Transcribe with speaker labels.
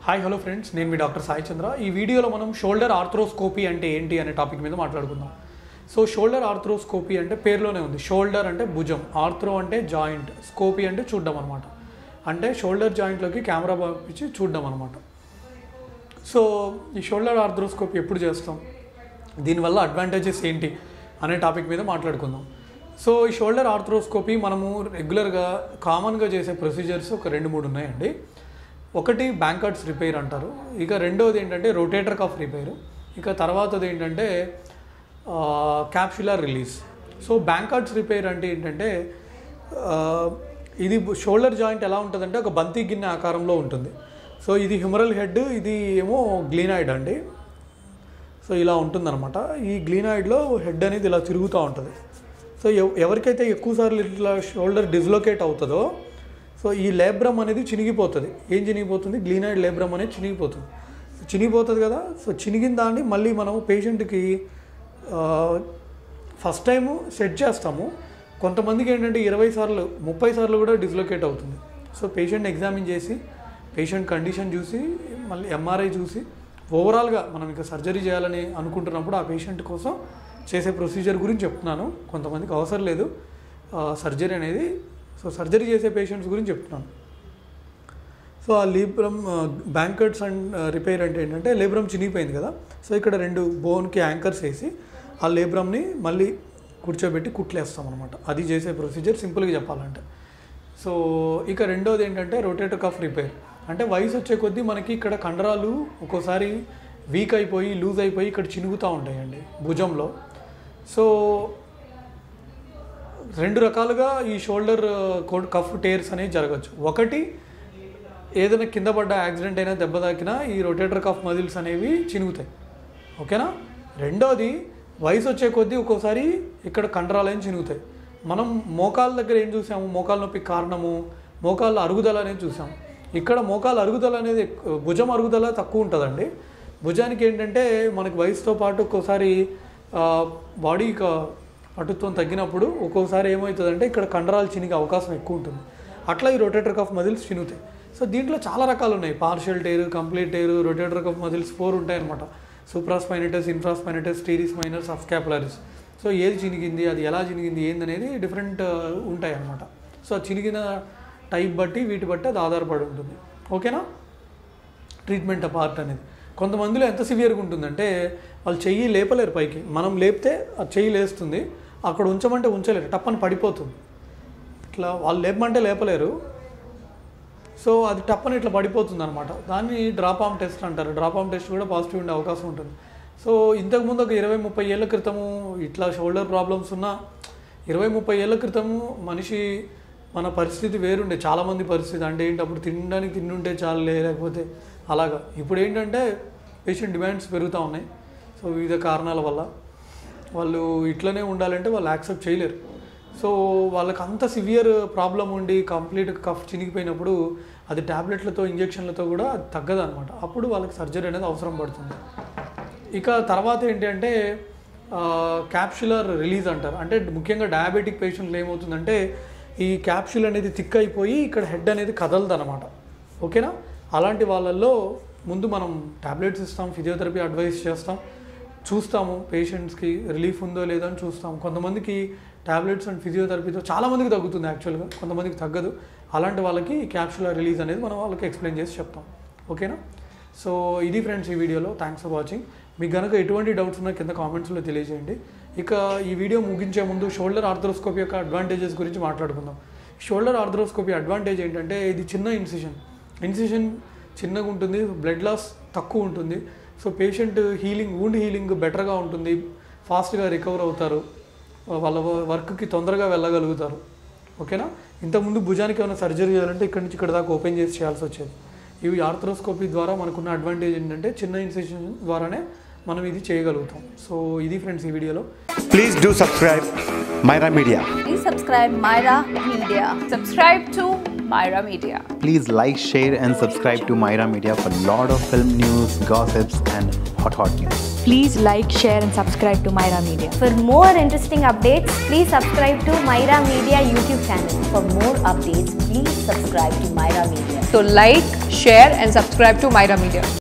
Speaker 1: Hi hello friends నేను మీ doctor Sai చంద్ర ఈ వీడియోలో మనం షోల్డర్ ఆర్థ్రోస్కోపీ అంటే ఏంటి అనే టాపిక్ మీద మాట్లాడుకుందాం సో షోల్డర్ ఆర్థ్రోస్కోపీ అంటే పేరులోనే ఉంది షోల్డర్ అంటే భుజం ఆర్థ్రో అంటే జాయింట్ స్కోపీ అంటే చూడడం అనమాట అంటే షోల్డర్ జాయింట్లోకి కెమెరా పంపించి చూడడం అనమాట సో ఈ షోల్డర్ ఆర్థ్రోస్కోపీ ఎప్పుడు చేస్తాం దీనివల్ల అడ్వాంటేజెస్ ఏంటి అనే టాపిక్ మీద మాట్లాడుకుందాం సో ఈ షోల్డర్ ఆర్థ్రోస్కోపీ మనము రెగ్యులర్గా కామన్గా చేసే ప్రొసీజర్స్ ఒక రెండు మూడు ఉన్నాయండి ఒకటి బ్యాంకర్ట్స్ రిపేర్ అంటారు ఇక రెండోది ఏంటంటే రొటేటర్ కఫ్ రిపేర్ ఇక తర్వాతది ఏంటంటే capsular release so Bankart's repair అంటే ఏంటంటే ఆ, ఇది షోల్డర్ జాయింట్ ఎలా ఉంటుందంటే ఒక బంతి గిన్నె ఆకారంలో ఉంటుంది సో ఇది హ్యూమరల్ హెడ్ ఇది ఏమో గ్లీనాయిడ్ అండి సో ఇలా ఉంటుందన్నమాట ఈ గ్లీనాయిడ్లో హెడ్ అనేది ఇలా తిరుగుతూ ఉంటుంది సో ఎవ- ఎవరికైతే ఎక్కువసార్లు ఇట్లా షోల్డర్ డిస్లొకేట్ అవుతుందో సో ఈ లేబ్రమ్ అనేది చినిగిపోతుంది ఏం చినిగిపోతుంది గ్లీనాయిడ్ లేబ్రమ్ అనేది చినిగిపోతుంది సో చినిగిపోతుంది కదా సో చినిగిన దాన్ని మళ్ళీ మనం పేషెంట్కి ఫస్ట్ టైము సెట్ చేస్తాము కొంతమందికి ఏంటంటే ఇరవై సార్లు ముప్పై సార్లు కూడా డిస్లొకేట్ అవుతుంది సో పేషెంట్ ఎగ్జామిన్ చేసి పేషెంట్ కండిషన్ చూసి మళ్ళీ ఎంఆర్ఐ చూసి ఓవరాల్గా మనం ఇక సర్జరీ చేయాలని అనుకుంటున్నప్పుడు ఆ పేషెంట్ కోసం చేసే ప్రొసీజర్ గురించి చెప్తున్నాను కొంతమందికి అవసరం లేదు సర్జరీ అనేది సో సర్జరీ చేసే పేషెంట్స్ గురించి చెప్తున్నాను సో ఆ లీబ్రమ్ బ్యాంకర్ట్స్ అండ్ రిపేర్ అంటే ఏంటంటే లేబ్రమ్ చినిగిపోయింది కదా సో ఇక్కడ రెండు బోన్కి యాంకర్స్ వేసి ఆ లేబ్రమ్ని మళ్ళీ కూర్చోబెట్టి కుట్లేస్తాం అనమాట అది చేసే ప్రొసీజర్ సింపుల్గా చెప్పాలంటే సో ఇక రెండోది ఏంటంటే రొటేటర్ కఫ్ రిపేర్ అంటే వయసు వచ్చే కొద్దీ మనకి ఇక్కడ కండరాలు ఒక్కోసారి వీక్ అయిపోయి లూజ్ అయిపోయి ఇక్కడ చినుగుతూ ఉంటాయండి భుజంలో సో రెండు రకాలుగా ఈ షోల్డర్ కఫ్ టేర్స్ అనేవి జరగచ్చు ఒకటి ఏదైనా కింద పడ్డ యాక్సిడెంట్ అయినా దెబ్బ తాకినా ఈ రొటేటర్ కఫ్ మజిల్స్ అనేవి చినుగుతాయి ఓకేనా రెండోది వయసు వచ్చే కొద్దీ ఒక్కోసారి ఇక్కడ కండరాలు ఏం చినుగుతాయి మనం మోకాళ్ళ దగ్గర ఏం చూసాము మోకాళ్ళ నొప్పి కారణము మోకాళ్ళ అరుగుదల అనేది చూసాం ఇక్కడ మోకాళ్ళ అరుగుదల అనేది ఎక్కు- భుజం అరుగుదల తక్కువ ఉంటుందండి భుజానికి ఏంటంటే మనకి వయసుతో పాటు ఒక్కోసారి బాడీ పటుత్వం తగ్గినప్పుడు ఒక్కోసారి ఏమవుతుందంటే ఇక్కడ కండరాలు చినిగే అవకాశం ఎక్కువ ఉంటుంది అట్లా ఈ రొటేటర్ కఫ్ మజిల్స్ చినుగుతాయి సో దీంట్లో చాలా రకాలు ఉన్నాయి partial tear complete tear rotator cuff muscles four ఉంటాయి అనమాట supraspinatus infraspinatus teres minor subscapularis so ఏది చినిగింది అది ఎలా చినిగింది ఏందనేది డిఫరెంట్ ఉంటాయి అనమాట సో ఆ చినిగిన టైప్ బట్టి వీటి బట్టి అది ఆధారపడి ఉంటుంది ఓకేనా ట్రీట్మెంట్ పార్ట్ అనేది కొంతమందిలో ఎంత సివియర్గా ఉంటుందంటే వాళ్ళు చెయ్యి లేపలేరు పైకి మనం లేపితే ఆ చెయ్యి లేస్తుంది అక్కడ ఉంచమంటే ఉంచలేరు టప్పని పడిపోతుంది ఇట్లా వాళ్ళు లేపమంటే లేపలేరు సో అది టప్పని ఇట్లా పడిపోతుంది అనమాట దాన్ని డ్రాప్ ఆమ్ టెస్ట్ అంటారు డ్రాప్ ఆమ్ టెస్ట్ కూడా పాజిటివ్ ఉండే అవకాశం ఉంటుంది సో ఇంతకుముందు ఒక ఇరవై ముప్పై ఏళ్ళ క్రితము ఇట్లా షోల్డర్ ప్రాబ్లమ్స్ ఉన్న ఇరవై ముప్పై ఏళ్ళ క్రితము మనిషి మన పరిస్థితి వేరుండే చాలామంది పరిస్థితి అంటే ఏంటి అప్పుడు తినడానికి తిండుంటే చాలు లేకపోతే అలాగా ఇప్పుడు ఏంటంటే పేషెంట్ డిమాండ్స్ పెరుగుతూ ఉన్నాయి సో వివిధ కారణాల వల్ల వాళ్ళు ఇట్లనే ఉండాలంటే వాళ్ళు యాక్సెప్ట్ చేయలేరు సో వాళ్ళకి అంత సివియర్ ప్రాబ్లం ఉండి కంప్లీట్ కఫ్ చినిగిపోయినప్పుడు అది ట్యాబ్లెట్లతో ఇంజెక్షన్లతో కూడా అది తగ్గదు అనమాట అప్పుడు వాళ్ళకి సర్జరీ అనేది అవసరం పడుతుంది ఇక తర్వాత ఏంటి అంటే క్యాప్షులర్ రిలీజ్ అంటారు అంటే ముఖ్యంగా డయాబెటిక్ పేషెంట్లు ఏమవుతుందంటే ఈ క్యాప్షుల్ అనేది థిక్ అయిపోయి ఇక్కడ హెడ్ అనేది కదలదు అనమాట ఓకేనా అలాంటి వాళ్ళల్లో ముందు మనం టాబ్లెట్స్ ఇస్తాం ఫిజియోథెరపీ అడ్వైస్ చేస్తాం చూస్తాము పేషెంట్స్కి రిలీఫ్ ఉందో లేదో అని చూస్తాం కొంతమందికి టాబ్లెట్స్ అండ్ ఫిజియోథెరపీతో చాలామందికి తగ్గుతుంది యాక్చువల్గా కొంతమందికి తగ్గదు అలాంటి వాళ్ళకి క్యాప్షులర్ రిలీజ్ అనేది మనం వాళ్ళకి ఎక్స్ప్లెయిన్ చేసి చెప్తాం ఓకేనా సో ఇది ఫ్రెండ్స్ ఈ వీడియోలో థ్యాంక్స్ ఫర్ వాచింగ్ మీకు కనుక ఎటువంటి డౌట్స్ ఉన్నా కింద కామెంట్స్లో తెలియజేయండి ఇక ఈ వీడియో ముగించే ముందు షోల్డర్ ఆర్థ్రోస్కోపీ యొక్క అడ్వాంటేజెస్ గురించి మాట్లాడుకుందాం షోల్డర్ ఆర్థ్రోస్కోపీ అడ్వాంటేజ్ ఏంటంటే ఇది చిన్న ఇన్సిషన్ ఇన్సిషన్ చిన్నగా ఉంటుంది బ్లడ్ లాస్ తక్కువ ఉంటుంది so patient healing wound healing బెటర్గా ఉంటుంది ఫాస్ట్గా రికవర్ అవుతారు వాళ్ళ వర్క్కి తొందరగా వెళ్ళగలుగుతారు ఓకేనా ఇంతకుముందు భుజానికి ఏమైనా సర్జరీ చేయాలంటే ఇక్కడి నుంచి ఇక్కడ దాకా ఓపెన్ చేసి చేయాల్సి వచ్చేది ఇవి ఆర్థ్రోస్కోపీ ద్వారా మనకున్న అడ్వాంటేజ్ ఏంటంటే చిన్న ఇన్సిషన్ ద్వారానే మనం ఇది చేయగలుగుతాం సో ఇది ఫ్రెండ్స్ ఈ వీడియోలో
Speaker 2: Please do subscribe Myra Media.
Speaker 3: Please subscribe Myra Media. Subscribe to Myra Media.
Speaker 4: Please like, share, and subscribe to Myra Media for lot of film news, gossips, and
Speaker 2: hot hot news.
Speaker 4: Please like, share, and subscribe to Myra Media.
Speaker 5: For more interesting updates, please subscribe to Myra Media YouTube channel.
Speaker 6: For more updates, please subscribe to Myra Media.
Speaker 3: So like, share and subscribe to Myra Media.